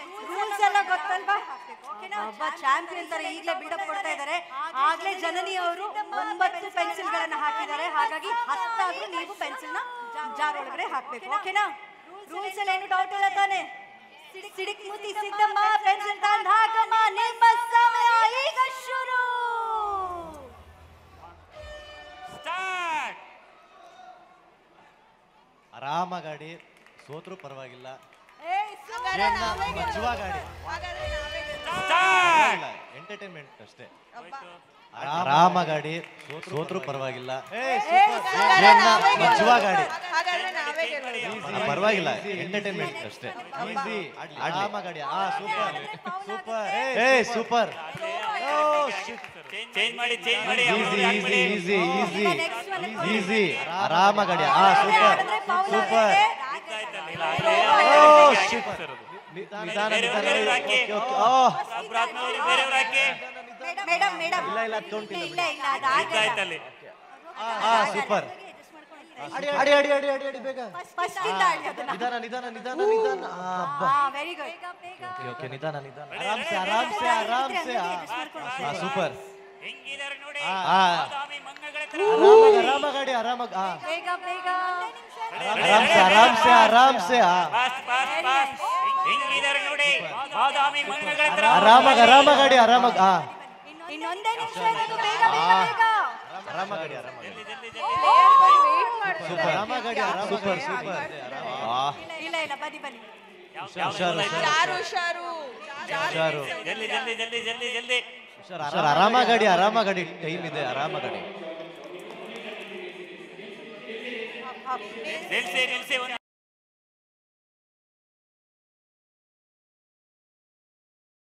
Rules ಎಲ್ಲ ಗೊತ್ತಲ್ವಾ ಒಬ್ಬ ಚಾಂಪಿಯನ್ ತರ ಈಗಲೇ ಬಿಲ್ಡಪ್ ಕೊಡ್ತಾ ಇದ್ದಾರೆ ಆಗ್ಲೇ ಜನನಿ ಅವರು ಒಂಬತ್ತು ಪೆನ್ಸಿಲ್ ಗಳನ್ನ ಹಾಕಿದ್ದಾರೆ ಹಾಗಾಗಿ ಹತ್ತಾದ್ರೂ ನೀವು ಪೆನ್ಸಿಲ್ ನ ಜಾರ್ ಒಳಗಡೆ ಹಾಕ್ಬೇಕು ಓಕೆನಾ ರೂಲ್ಸ್ ಎಲ್ಲ ಏನು ಡೌಟ್ ಇಲ್ಲ ತಾನೆ ಸಿಡಿಕ್ ಮುತಿ ಸಿದ್ದಮ್ಮ ಪೆನ್ಸಿಲ್ ತಂದು ಹಾಕಮ್ಮ ನಿಮ್ಮ ಸಮಯ ಈಗ ಶುರು ಸ್ಟಾರ್ಟ್ ಆರಾಮ ಗಾಡಿ ಸೋತ್ರು ಪರವಾಗಿಲ್ಲ ಹಾಗಾದ್ರೆ ನಾವೇ ಗೆಲ್ಲೋದು. ಮಜವಾ ಗಾಡಿ ಹಾಗಾದ್ರೆ ನಾವೇ ಗೆಲ್ಲೋದು. ಸ್ಟಾರ್ಟ್ ಎಂಟರ್ಟೈನ್ಮೆಂಟ್ ಅಷ್ಟೇ ಅಬ್ಬ. ಆರಾಮ ಗಾಡಿ ಸೋತ್ರು ಪರವಾಗಿಲ್ಲ ಹಾಗಾದ್ರೆ ಏನ್ನ ನಾವೇ ಮಜವಾ ಗೆಲ್ಲೋದು. ಗಾಡಿ ಹಾಗಾದ್ರೆ ನಾವೇ ಗೆಲ್ಲೋದು. ಆ, ಪರವಾಗಿಲ್ಲ ಎಂಟರ್ಟೈನ್ಮೆಂಟ್ ಅಷ್ಟೇ ಈಸಿ ಆರಾಮ ಗಾಡಿ ಆ ಸೂಪರ್ ಸೂಪರ್ ಏ ಸೂಪರ್ ಚೇಂಜ್ ಮಾಡಿ ಚೇಂಜ್ ಮಾಡಿ ಈಸಿ ಈಸಿ ಈಸಿ ಈಸಿ ಈಗ next one ಈಸಿ ಆರಾಮ ಗಾಡಿ ಆ ಸೂಪರ್ ಸೂಪರ್ ಓ ಶಿಟ್ ನಿಧಾನ ನಿಧಾನ ಬೇರೆಯವ್ರು ಹಾಕಿ. ಓಕೆ ಓಕೆ ಓ ಬೇರೆಯವ್ರು ಹಾಕಿ ಮೇಡಮ್ ಮೇಡಮ್ ಇಲ್ಲ ಇಲ್ಲ ತೊಂಟಿಲ್ಲ ಇಲ್ಲ ಇಲ್ಲ ಅದಾಗಲ್ಲ ಆಯ್ತಲ್ಲಿ ಆ ಸೂಪರ್ ಅಡಿ ಅಡಿ ಅಡಿ ಅಡಿ ಅಡಿ ಅಡಿ ಬೇಗ ಫಸ್ಟ್ ಇಂದ ಆಡಿ ಅದನ್ನ ನಿಧಾನ ನಿಧಾನ ನಿಧಾನ ನಿಧಾನ ಆ, ಅಬ್ಬಾ ಹಾ ವೆರಿ ಗುಡ್ ಓಕೆ ಓಕೆ ನಿಧಾನ ನಿಧಾನ ಆರಾಮ್ ಸೆ ಆರಾಮ್ ಸೆ ಆರಾಮ್ ಸೆ ಆ ಸೂಪರ್ ಹೆಂಗಿದಾರೆ ನೋಡಿ ಆ ಬಾದಾಮಿ ಮಂಗಗಳ ತರ ಆರಾಮಾಗ ಆರಾಮ ಗಾಡಿ ಆರಾಮಾಗ ಆ ಬೇಗ ಬೇಗ ಆರಾಮ್ ಸೆ ಆರಾಮ್ ಸೆ ಆರಾಮ್ ಸೆ ಆ ಪಾಸ್ ಪಾಸ್ ಪಾಸ್ ಹೆಂಗಿದಾರೆ ನೋಡಿ ಬಾದಾಮಿ ಮಂಗಗಳ ತರ ಆರಾಮಾಗ ಆರಾಮ ಗಾಡಿ ಆರಾಮಾಗ ಆ ಇನ್ನೊಂದೇ ನಿಮಿಷ ಇರೋದು ಬೇಗ ಬೇಗ ಬೇಗ ಆರಾಮ ಗಾಡಿ ಆರಾಮ ಗಾಡಿ wait ಮಾಡ್ತಾರೆ. ಸೂಪರ್ ಆರಾಮ ಗಾಡಿ ಆರಾಮ ಸೂಪರ್ ಸೂಪರ್ ಆ ಇಲ್ಲ ಇಲ್ಲ ಬನ್ನಿ ಬನ್ನಿ ಹುಷಾರು ಹುಷಾರು ಹುಷಾರು ಹುಷಾರು ಜಲ್ದಿ ಜಲ್ದಿ ಜಲ್ದಿ ಜಲ್ದಿ ಜಲ್ದಿ ಹುಷಾರು ಆರಾಮ ಗಾಡಿ ಆರಾಮ ಗಾಡಿ ಟೈಮ್ ಇದೆ ಆರಾಮ ಗಾಡಿ ನಿಲ್ಸಿ ನಿಲ್ಸಿ ಒಂದು